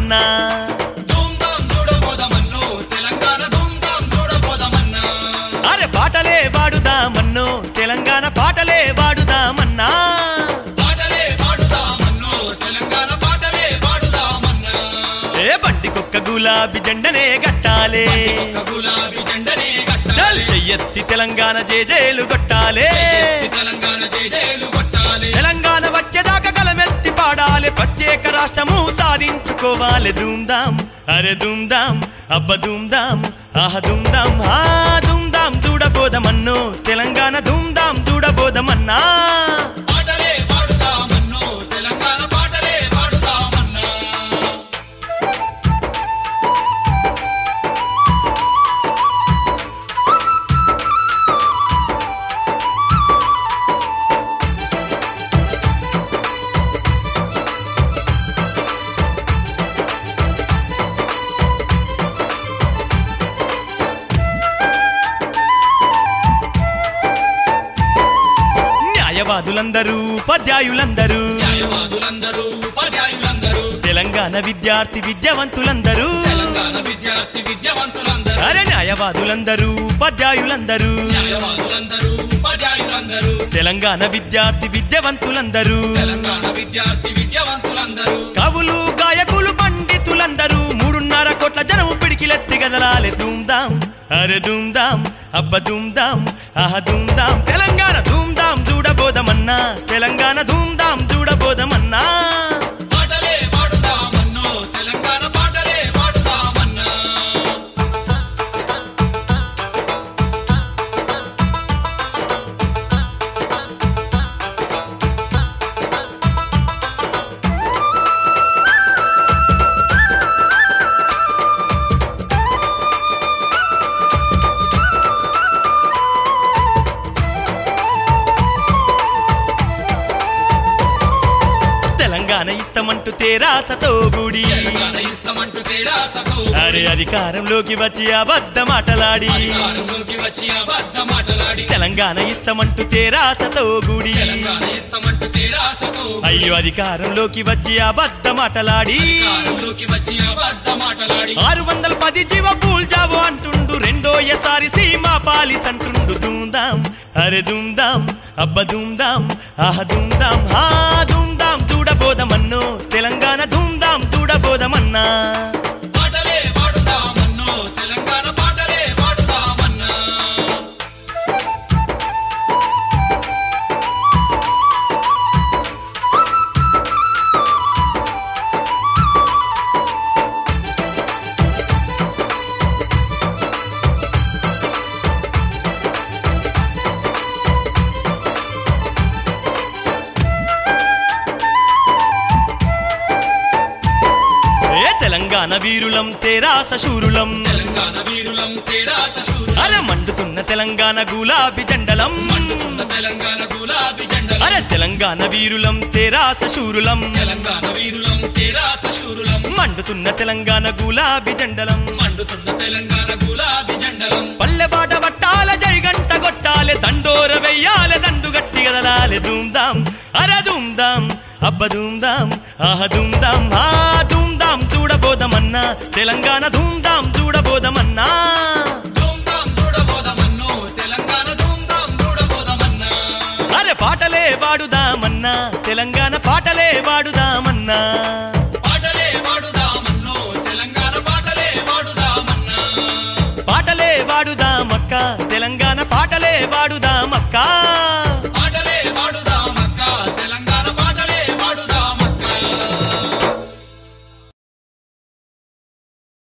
చూడబోదమన్నా ధూమ్ధాం చూడబోదమన్నో తెలంగాణ ధూమ్ధాం చూడబోదమన్నా అరే పాటలే పాడుదామన్నో తెలంగాణ పాటలే పాడుదామన్నా పాటలే పాడుదామన్నో తెలంగాణ పాటలే పాడుదామన్నా ఏ బండికొక్క గులాబీ జెండనే గట్టాలే ఒక గులాబీ జెండనే చల్ కట్టాలి చెయ్యెత్తి తెలంగాణ జేజేలు కొట్టాలే ఎత్తి తెలంగాణ జేజేలు కొట్టాలి తెలంగాణ వచ్చేదాకా గలమెత్తి పాడాలి ప్రత్యేక రాష్ట్రము సాధించుకోవాలి ధూమ్ధాం అరే ధూమ్ధాం అబ్బ ధూమ్ధాం ఆహ ధూమ్ధాం ఆ ధూమ్ధాం చూడబోదమన్నో తెలంగాణ ధూమ్ధాం చూడబోదమన్నా పాటలే పాడుదామన్నో తెలంగాణ పాటలే పాడుదామన్నా న్యాయవాదులందరూ ఉపాధ్యాయులందరూ న్యాయవాదులందరూ ఉపాధ్యాయులందరూ తెలంగాణ విద్యార్థి విద్యావంతులందరూ తెలంగాణ విద్యార్థి విద్యావంతులందరూ అరే న్యాయవాదులందరూ ఉపాధ్యాయులందరూ న్యాయవాదులందరూ ఉపాధ్యాయులందరూ తెలంగాణ విద్యార్థి విద్యావంతులందరూ తెలంగాణ విద్యార్థి విద్యావంతులందరూ కవులు గాయకులు పండితులందరూ మూడున్నర కోట్ల జనము పిడికిలెత్తి గదలాలి ధూమ్ధాం అరే ధూమ్ధాం అబ్బ ధూమ్ధాం ఆహ ధూమ్ధాం తెలంగాణ ధూమ్ధాం చూడబోదమన్నా తెలంగాణ ధూమ్ధాం చూడబోదమన్నా పాటలే పాడుదామన్నో తెలంగాణ పాటలే పాడుదామన్నా తెలంగాణ ఇస్తమంటూ తేరాసతో గుడి తెలంగాణ ఇస్తామంటూ తేరాసతో అరే అధికారంలోకి వచ్చి అబద్ధ మాటలాడి అధికారంలోకి వచ్చి అబద్ధ మాటలాడి తెలంగాణ ఇస్తమంటూ తేరాసతో గుడి తెలంగాణ ఇస్తామంటూ తేరాసతో అయ్యో అధికారంలోకి వచ్చి అబద్ధ మాటలాడి అధికారంలోకి వచ్చి అబద్ధ మాటలాడి ఆరు వందల పది జీవ పూల్జావో అంటుండు రెండో ఎసారి సీమా పాలిస్ అంటుండు ధూమ్ధాం అరే ధూమ్ధాం అబ్బ ధూమ్ధాం ఆహ ధూమ్ధాం హా ధూమ్ధాం చూడబోదమన్నో తెలంగాణ ధూమ్ధాం చూడబోదమన్నా పాటలే పాడుదామన్నో తెలంగాణ పాటలే పాడుదామన్నా ఏ తెలంగాణ వీరులం తేరాస శూరులం తెలంగాణ వీరులం తేరాస శూరులం అరే మండుతున్న తెలంగాణ గులాబీ జెండలం మండుతున్న తెలంగాణ గులాబీ జెండలం అరే తెలంగాణ వీరులం తేరాస శూరులం తెలంగాణ వీరులం తేరాస శూరులం మండుతున్న తెలంగాణ గులాబీ జెండలం మండుతున్న తెలంగాణ గులాబీ జెండలం పల్లెబాట పట్టాల జైగంట కొట్టాలే దండోర వెయ్యాలే దండు గట్టి గదలాలే ధూమ్ధాం అర ధూమ్ధాం అబ్బ ధూమ్ధాం ఆహ ధూమ్ధాం ఆ ధూమ్ధాం చూడబోదమన్నా తెలంగాణ ధూమ్ధాం చూడబోదమన్నా ధూమ్ధాం చూడబోదమన్నో తెలంగాణ ధూమ్ధాం చూడబోదమన్నా అరే పాటలే పాడుదామన్నా తెలంగాణ పాటలే పాడుదామన్నా పాటలే పాడుదామన్నో తెలంగాణ పాటలే పాడుదామన్నా పాటలే పాడుదామక్క తెలంగాణ పాటలే పాడుదామక్క